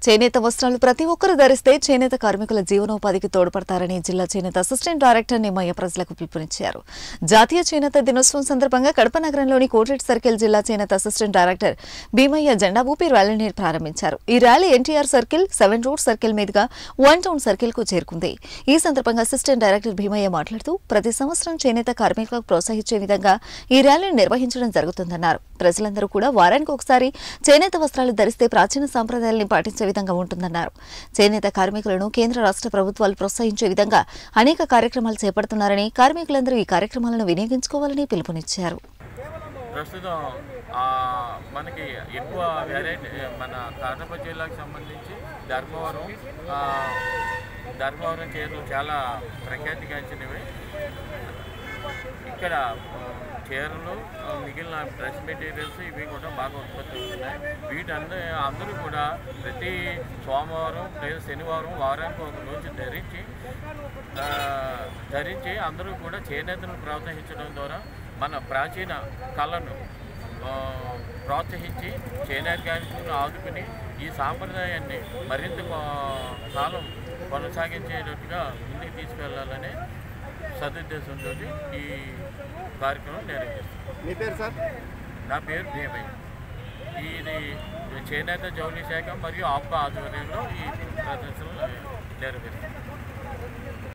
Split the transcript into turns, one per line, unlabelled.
చేనేత వస్త్రాలు ప్రతి ఒక్కరూ ధరిస్తే చేనేత కార్మికుల జీవనోపాధికి తోడ్పడతారని జిల్లా చేనేత అసిస్టెంట్ డైరెక్టర్ నిమ్మయ్య ప్రజలకు పిలుపునిచ్చారు జాతీయ చేనేత దినోత్సవం సందర్భంగా కడప నగరంలోని కోట్రెడ్ సర్కిల్ జిల్లా చేనేత అసిస్టెంట్ డైరెక్టర్ భీమయ్య జెండా ఊపి ర్యాలీని ప్రారంభించారు ఈ rally NTR circle seven road circle మీదుగా వన్ టౌన్ సర్కిల్ కు చేరుకుంది ఈ సందర్భంగా అసిస్టెంట్ డైరెక్టర్ భీమయ్య మాట్లాడుతూ ప్రతి సంవత్సరం చేనేత కార్మికులకు ప్రోత్సహించే విధంగా ఈ ర్యాలీని నిర్వహించడం జరుగుతుందన్నారు ప్రజలందరూ కూడా వారానికి ఒకసారి చేనేత వస్త్రాలు ధరిస్తే ప్రాచీన సాంప్రదాయాల్ని పాటించే విధంగా ఉంటుందన్నారు చేనేత కార్మికులను కేంద్ర రాష్ట్ర ప్రభుత్వాలు ప్రోత్సహించే విధంగా అనేక కార్యక్రమాలు చేపడుతున్నారని కార్మికులందరూ ఈ కార్యక్రమాలను వినియోగించుకోవాలని పిలుపునిచ్చారు
ప్రస్తుతం ఆ, మనకి ఎక్కువ వెరైటీ మన కడప జిల్లాకు సంబంధించి ధర్మవరం ఆ, ధర్మవరం చీరలు చాలా ప్రఖ్యాతిగాంచినవి ఇక్కడ ఆ, చీరలు ఆ, మిగిలిన డ్రెస్ మెటీరియల్స్ ఇవి కూడా బాగా ఉత్పత్తి అవుతున్నాయి వీటందరూ అందరూ కూడా ప్రతి సోమవారం లేదా శనివారం వారానికి ఒక రోజు ధరించి ఆ, ధరించి అందరూ కూడా చేనేతను ప్రోత్సహించడం ద్వారా మన ప్రాచీన కళను ఆ, ప్రోత్సహించి చేనేత కార్మికులను ఆదుకుని ఈ సాంప్రదాయాన్ని మరింత కో- కాలం కొనసాగించేటట్టుగా ముందుకు తీసుకెళ్లాలనే సదుద్దేశంతో ఈ కార్యక్రమం నిర్వహిస్తాం
మీ పేరు సార్
నా పేరు భీమయ్య ఇది చేనేత జౌళి శాఖ మరియు ఆప్కా ఆధ్వర్యంలో ఈ ప్రదర్శనలు నిర్వహిస్తాం